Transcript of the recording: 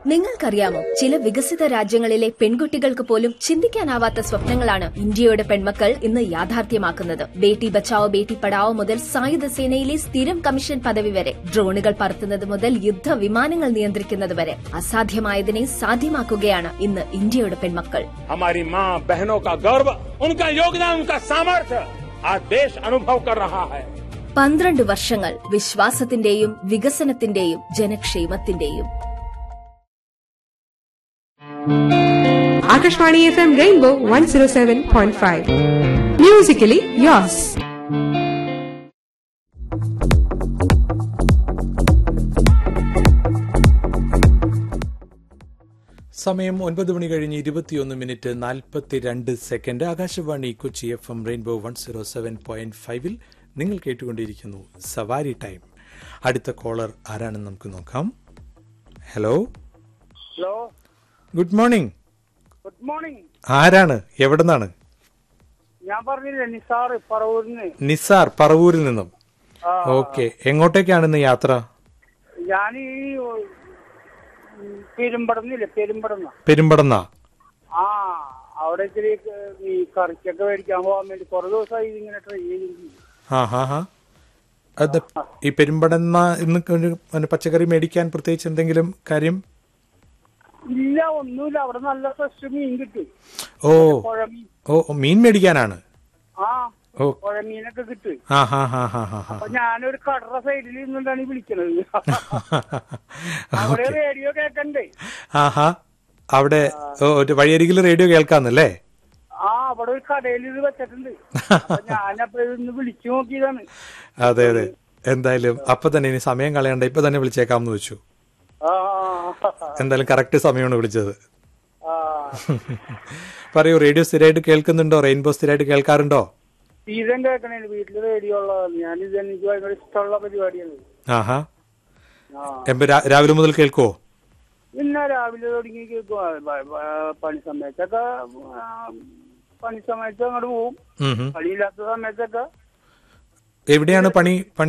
നിങ്ങൾക്കറിയാമോ ചില വികസിത രാജ്യങ്ങളിലെ പെൺകുട്ടികൾക്ക് പോലും ചിന്തിക്കാനാവാത്ത സ്വപ്നങ്ങളാണ് ഇന്ത്യയുടെ പെൺമക്കൾ ഇന്ന് യാഥാർത്ഥ്യമാക്കുന്നത് ബേട്ടി ബച്ചാവോ ബേട്ടി പഠാവോ മുതൽ സായുധ സേനയിലെ സ്ഥിരം കമ്മീഷൻ പദവി വരെ ഡ്രോണുകൾ പറത്തുന്നത് മുതൽ യുദ്ധ വിമാനങ്ങൾ നിയന്ത്രിക്കുന്നത് വരെ അസാധ്യമായതിനെ സാധ്യമാക്കുകയാണ് ഇന്ന് ഇന്ത്യയുടെ പെൺമക്കൾ हमारी माँ बहनों का गर्व उनका योगदान उनका सामर्थ्य आज देश अनुभव कर रहा है പന്ത്രണ്ട് വർഷങ്ങൾ വിശ്വാസത്തിന്റെയും വികസനത്തിന്റെയും ജനക്ഷേമത്തിന്റെയും Akashvani FM Rainbow 107.5. Musically yours. സമയം ഒൻപത് മണി കഴിഞ്ഞ് ഇരുപത്തിയൊന്ന് മിനിറ്റ് നാൽപ്പത്തിരണ്ട് second Akashvani Kochi F M rainbow one zero seven point ഫൈവിൽ നിങ്ങൾ കേട്ടുകൊണ്ടിരിക്കുന്നു സവാരി ടൈം അടുത്ത കോളർ ആരാണെന്ന് നമുക്ക് നോക്കാം hello hello good morning good morning ആരാണ് എവിടെ നിന്നാണ് ഞാൻ പറഞ്ഞില്ലേ നിസാർ പറവൂരിന്ന് നിസാർ പറവൂരിൽ നിന്നും ആ, ഓക്കെ എങ്ങോട്ടേക്കാണ് ഇന്ന് യാത്ര ഞാൻ ഈ പെരുമ്പടന്നില്ലേ പെരുമ്പടന്ന പെരുമ്പടന്ന ആ അവിടെ ഇത്തിരി ഈ കറിക്കൊക്കെ മേടിക്കാൻ പോകാൻ വേണ്ടി കുറെ ദിവസമായി ഇങ്ങനെ ട്രൈ ചെയ്തിരുന്നു ആ ഹാ ഹാ അത് ഈ പെരുമ്പടന്ന ഇന്ന് ഒരു പിന്നെ പച്ചക്കറി മേടിക്കാൻ പ്രത്യേകിച്ച് എന്തെങ്കിലും കാര്യം ഇല്ല ഒന്നുമില്ല അവിടെ നല്ല ഫ്രഷ് മീൻ കിട്ടും ഓ പുഴമീൻ ഓ ഓ, മീൻ മേടിക്കാനാണ് ആ ഓ പുഴമീനൊക്കെ കിട്ടും ആ ഹാ ഹാ ഹാ ഹാ ഹാ അപ്പൊ ഞാനൊരു കടറ സൈഡിൽ നിന്നിട്ടാണ് ഈ വിളിക്കണത് അവിടെ റേഡിയോ കേക്കണ്ടേ ആഹാ അവിടെ ഓ, ഒരു വഴിയരികിൽ റേഡിയോ കേൾക്കാന്നല്ലേ ആ അവിടെ ഒരു കടയിൽ ഇത് വെച്ചിട്ടുണ്ട് അപ്പൊ ഞാനപ്പോ ഇതൊന്ന് വിളിച്ചു നോക്കിയതാണ് അതെ അതെ എന്തായാലും അപ്പൊ തന്നെ ഇനി സമയം കളയണ്ട ഇപ്പൊ തന്നെ വിളിച്ചേക്കാമെന്ന് വെച്ചു ആ എന്തായാലും കറക്റ്റ് സമയമാണ് വിളിച്ചത് ആ പറയൂ റേഡിയോ സ്ഥിരമായിട്ട് കേൾക്കുന്നുണ്ടോ റെയിൻബോ സ്ഥിരമായിട്ട് കേൾക്കാറുണ്ടോ സീസൺ കേൾക്കണേ വീട്ടില് റേഡിയോ ഉള്ളതാണ് ഞാൻ ഇത് എനിക്ക് ഭയങ്കര ഇഷ്ടമുള്ള പരിപാടിയാണ് ആഹാ ആ എപ്പോ രാ- രാവിലെ മുതൽ കേൾക്കുവോ പിന്നെ രാവിലെ തുടങ്ങി കേൾക്കും ആ, ബ- ബ- പണി സമയത്തൊക്കെ ആ, പണി സമയത്ത് അങ്ങോട്ട് പോവും ഉം ഹും. പണിയില്ലാത്ത സമയത്തൊക്കെ എവിടെയാണ് പണി പണി